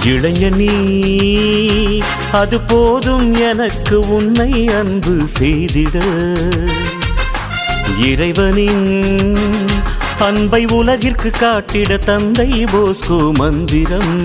இளைஞனி அது போதும் எனக்கு உன்னை அன்பு செய்திட இறைவனின் அன்பை உலகிற்கு காட்டிட தந்தை போஸ்கோ மந்திரம்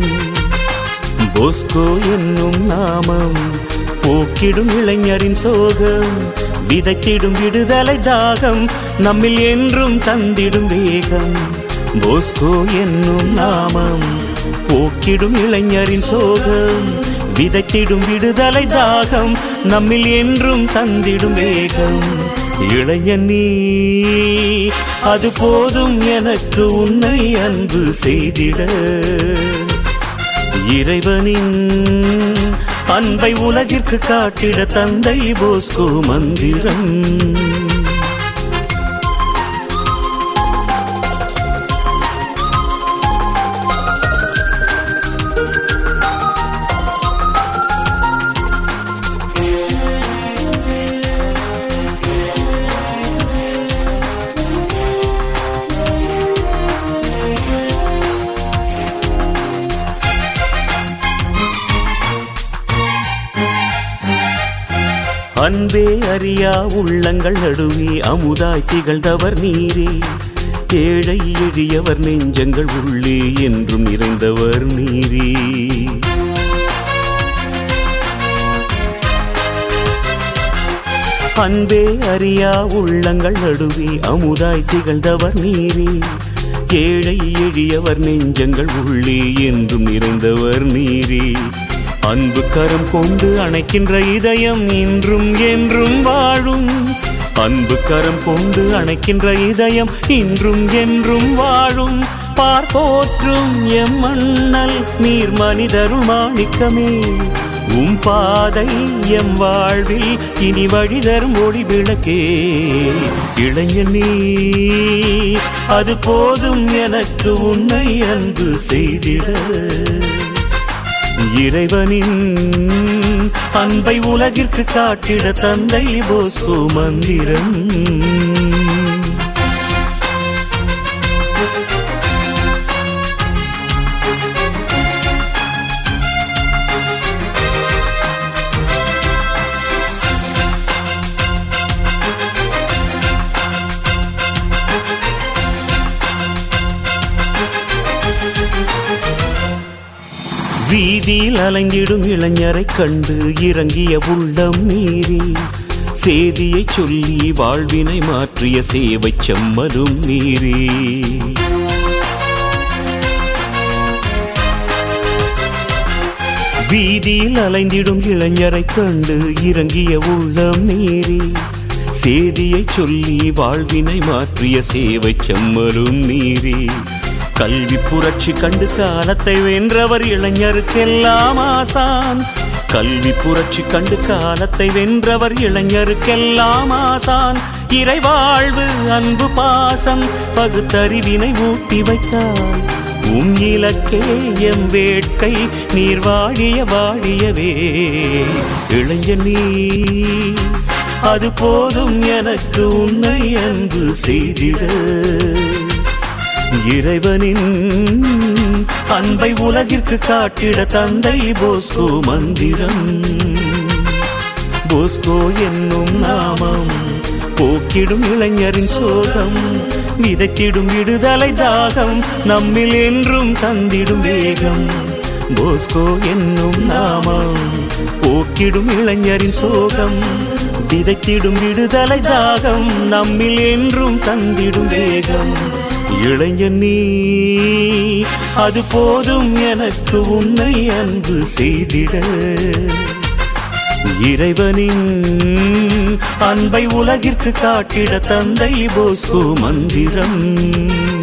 போஸ்கோ என்னும் நாமம் போக்கிடும் இளைஞரின் சோகம் விதைத்திடும் விடுதலை தாகம் நம்மில் என்றும் தந்திடும் வேகம் போஸ்கோ என்னும் நாமம் போக்கிடும் இளைஞரின் சோகம் விதைத்திடும் விடுதலை தாகம் நம்மில் என்றும் தந்திடும் வேகம் இளைஞன் நீ அது போதும் எனக்கு உன்னை அன்பு செய்திட இறைவனின் அன்பை உலகிற்கு காட்டிட தந்தை போஸ்கோ மந்திரம் அன்பே அறியா உள்ளங்கள் நடுவே அமுதாய் திகழ்ந்தவர் நீரே ஏழை எளியவர் நெஞ்சங்கள் உள்ளே என்றும் நிறைந்தவர் நீரே அன்பே அறியா உள்ளங்கள் நடுவே அமுதாய் திகழ்ந்தவர் நீரே ஏழை எளியவர் நெஞ்சங்கள் உள்ளே என்றும் நிறைந்தவர் நீரே அன்பு கரம் கொண்டு அணைக்கின்ற இதயம் இன்றும் என்றும் வாழும் அன்பு கரம் கொண்டு அணைக்கின்ற இதயம் இன்றும் என்றும் வாழும் பார்ப்போற்றும் எம் மண்ணல் நீர் மனிதருள் மாணிக்கமே உம் பாதை எம் வாழ்வில் இனி வழி தரும் ஒளி விளக்கே இளைஞனே அது போதும் எனக்கு உன்னை அன்பு செய்திட இறைவனின் அன்பை உலகிற்கு காட்டிட தந்தை போஸ்கோ மந்திரம் வீதியில் அலைந்திடும் இளைஞரை கண்டு இறங்கிய உள்ளம் நீரே சேதியை சொல்லி வாழ்வினை மாற்றிய சேவை செம்மதும் நீரே வீதியில் அலைந்திடும் இளைஞரை கண்டு இறங்கிய உள்ளம் நீரே சேதியை சொல்லி வாழ்வினை மாற்றிய சேவை செம்மலும் நீரே கல்வி புரட்சி கண்டு காலத்தை வென்றவர் இளைஞருக்கெல்லாம் ஆசான் கல்வி புரட்சி கண்டு காலத்தை வென்றவர் இளைஞருக்கெல்லாம் ஆசான் இறைவாழ்வு அன்பு பாசம் பகுத்தறிவினை ஊட்டி வைத்தார் உம் இலக்கே எம் வேட்கை நீர் வாழிய வாழியவே இளைஞன் நீ அது போதும் எனக்கு உன்னை அன்பு செய்திட இறைவனின் அன்பை உலகிற்கு காட்டிட தந்தை போஸ்கோ மந்திரம் போஸ்கோ என்னும் நாமம் போக்கிடும் இளைஞரின் சோகம் விதைத்திடும் விடுதலை தாகம் நம்மில் என்றும் தந்திடும் வேகம் போஸ்கோ என்னும் நாமம் போக்கிடும் இளைஞரின் சோகம் விதைத்திடும் விடுதலை தாகம் நம்மில் என்றும் தந்திடும் வேகம் இளைஞன் நீ அது போதும் எனக்கு உன்னை அன்பு செய்திட இறைவனின் அன்பை உலகிற்கு காட்டிட தந்தை போஸ்கோ மந்திரம்